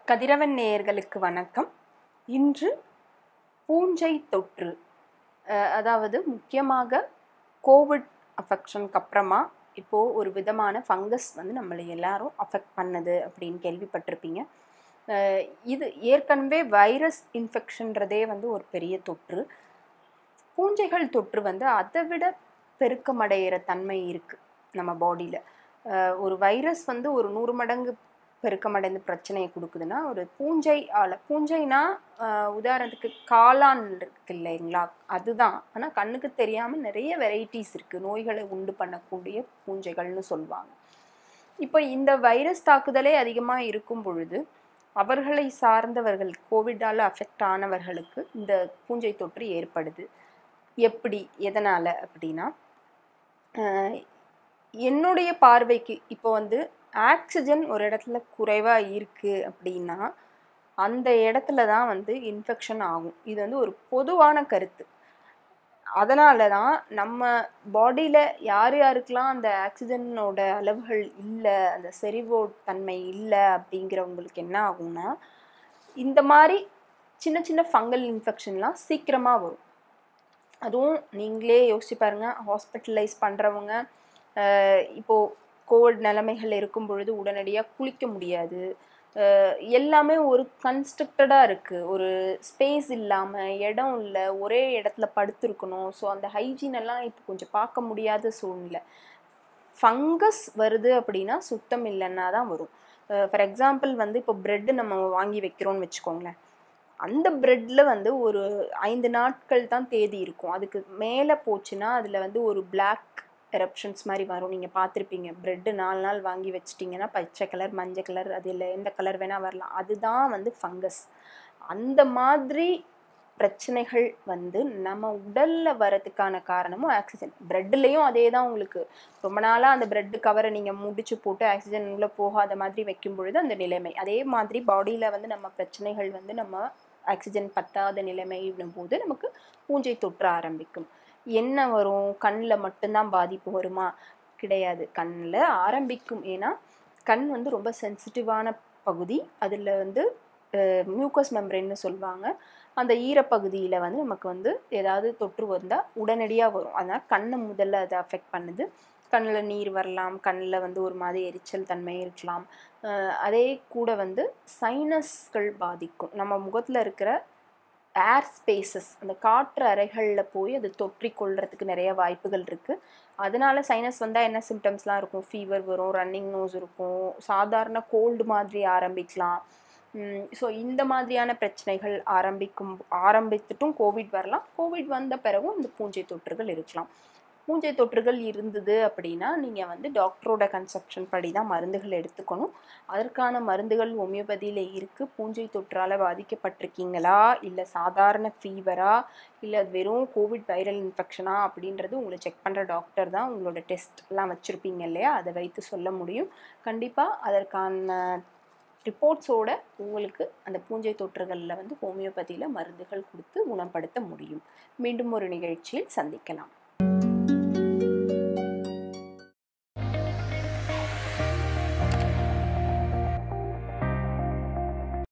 கதிரவன் நேயர்களுக்கு வணக்கம் இன்று பூஞ்சை தொற்று அஹ், அதாவது முக்கியமாக கோவிட் அஃபெக்ஷனுக்கு அப்புறமா இப்போது ஒரு விதமான ஃபங்கஸ் வந்து நம்மளை எல்லாரும் அஃபெக்ட் பண்ணுது அப்படின்னு கேள்விப்பட்டிருப்பீங்க அஹ், இது ஏற்கனவே வைரஸ் இன்ஃபெக்ஷன்றதே வந்து ஒரு பெரிய தொற்று பூஞ்சைகள் தொற்று வந்து அதை விட பெருக்கமடைகிற தன்மை இருக்குது நம்ம பாடியில் ஒரு வைரஸ் வந்து ஒரு நூறு மடங்கு பெருக்கமடைந்து பிரச்சனையை கொடுக்குதுன்னா ஒரு பூஞ்சை ஆல பூஞ்சைனா ஆஹ் உதாரணத்துக்கு காளான் இருக்கு இல்லைங்களா அதுதான் ஆனால் கண்ணுக்கு தெரியாமல் நிறைய வெரைட்டிஸ் இருக்குது நோய்களை உண்டு பண்ணக்கூடிய பூஞ்சைகள்னு சொல்லுவாங்க இப்போ இந்த வைரஸ் தாக்குதலே அதிகமாக இருக்கும் பொழுது அவர்களை சார்ந்தவர்கள் கோவிட்டால் அஃபெக்ட் ஆனவர்களுக்கு இந்த பூஞ்சை தொற்று ஏற்படுது எப்படி எதனால் அப்படின்னா ஆஹ் என்னுடைய பார்வைக்கு இப்போ வந்து ஆக்சிஜன் ஒரு இடத்துல குறைவாக இருக்குது அப்படின்னா அந்த இடத்துல தான் வந்து இன்ஃபெக்ஷன் ஆகும் இது வந்து ஒரு பொதுவான கருத்து அதனால தான் நம்ம பாடியில் யார் யாருக்கெல்லாம் அந்த ஆக்சிஜனோட அளவுகள் இல்லை அந்த செறிவோ தன்மை இல்லை அப்படிங்கிறவங்களுக்கு என்ன ஆகும்னா இந்த மாதிரி சின்ன சின்ன ஃபங்கல் இன்ஃபெக்ஷன்லாம் சீக்கிரமாக வரும் அதுவும் நீங்களே யோசிச்சு பாருங்க ஹாஸ்பிட்டலைஸ் பண்ணுறவங்க இப்போது கோவிட் நிலைமைகள் இருக்கும் பொழுது உடனடியாக குளிக்க முடியாது அஹ் எல்லாமே ஒரு கன்ஸ்ட்ரக்டடாக இருக்குது ஒரு ஸ்பேஸ் இல்லாமல் இடம் இல்லை ஒரே இடத்துல படுத்திருக்கணும் ஸோ அந்த ஹைஜீன் எல்லாம் இப்போ கொஞ்சம் பார்க்க முடியாத சூழ்நிலை ஃபங்கஸ் வருது அப்படின்னா சுத்தம் இல்லைன்னா தான் வரும் ஃபார் எக்ஸாம்பிள் வந்து இப்போ ப்ரெட்டு நம்ம வாங்கி வைக்கிறோம்னு வச்சுக்கோங்களேன் அந்த ப்ரெட்டில் வந்து ஒரு ஐந்து நாட்கள் தான் தேதி இருக்கும் அதுக்கு மேலே போச்சுன்னா அதில் வந்து ஒரு பிளாக் எரப்ஷன்ஸ் மாதிரி வரும் நீங்கள் பார்த்துருப்பீங்க ப்ரெட்டு நாலு நாள் வாங்கி வச்சிட்டிங்கன்னா பச்சை கலர் மஞ்சள் கலர் அது இல்லை எந்த கலர் வேணால் வரலாம் அதுதான் வந்து ஃபங்கஸ் அந்த மாதிரி பிரச்சனைகள் வந்து நம்ம உடலில் வரதுக்கான காரணமும் ஆக்சிஜன் ப்ரெட்லேயும் அதே தான் உங்களுக்கு ரொம்ப நாளாக அந்த ப்ரெட்டு கவரை நீங்கள் முடிச்சு போட்டு ஆக்சிஜன் உள்ளே போகாத மாதிரி வைக்கும் பொழுது அந்த நிலைமை அதே மாதிரி பாடியில் வந்து நம்ம பிரச்சனைகள் வந்து நம்ம ஆக்சிஜன் பத்தாத நிலைமைன்னும் போது நமக்கு பூஞ்சை தொற்ற ஆரம்பிக்கும் என்ன வரும் கண்ணில் மட்டும்தான் பாதிப்பு வருமா கிடையாது கண்ணில் ஆரம்பிக்கும் ஏன்னா கண் வந்து ரொம்ப சென்சிட்டிவான பகுதி அதில் வந்து மியூக்கஸ் மெம்பரேன்னு சொல்லுவாங்க அந்த ஈரப்பகுதியில் வந்து நமக்கு வந்து ஏதாவது தொற்று வந்தால் உடனடியாக வரும் அதனால் கண்ணை முதல்ல அதை அஃபெக்ட் பண்ணுது கண்ணில் நீர் வரலாம் கண்ணில் வந்து ஒரு மாதிரி எரிச்சல் தன்மை இருக்கலாம் அஹ் அதே கூட வந்து சைனஸ்கள் பாதிக்கும் நம்ம முகத்தில் இருக்கிற ஏர் ஸ்பேசஸ் அந்த காற்று அறைகளில் போய் அது தொற்றிக் கொள்றதுக்கு நிறைய வாய்ப்புகள் இருக்குது அதனால சைனஸ் வந்தால் என்ன சிம்டம்ஸ்லாம் இருக்கும் ஃபீவர் வரும் ரன்னிங் நோஸ் இருக்கும் சாதாரண கோல்டு மாதிரி ஆரம்பிக்கலாம் ஸோ இந்த மாதிரியான பிரச்சனைகள் ஆரம்பிக்கும் ஆரம்பித்துட்டும் கோவிட் வரலாம் கோவிட் வந்த பிறகும் இந்த பூஞ்சை தொற்றுகள் இருக்கலாம் பூஞ்சை தொற்றுகள் இருந்தது அப்படின்னா நீங்கள் வந்து டாக்டரோட கன்செப்ஷன் படி தான் மருந்துகள் எடுத்துக்கணும் அதற்கான மருந்துகள் ஹோமியோபதியில் இருக்குது பூஞ்சை தொற்றால் பாதிக்கப்பட்டிருக்கீங்களா இல்லை சாதாரண ஃபீவரா இல்லை வெறும் கோவிட் வைரல் இன்ஃபெக்ஷனா அப்படின்றது உங்களை செக் பண்ணுற டாக்டர் தான் உங்களோட டெஸ்ட் எல்லாம் வச்சுருப்பீங்க இல்லையா அதை வைத்து சொல்ல முடியும் கண்டிப்பாக அதற்கான ரிப்போர்ட்ஸோட உங்களுக்கு அந்த பூஞ்சை தொற்றுகளில் வந்து ஹோமியோபதியில் மருந்துகள் கொடுத்து குணப்படுத்த முடியும் மீண்டும் ஒரு நிகழ்ச்சியில் சந்திக்கலாம்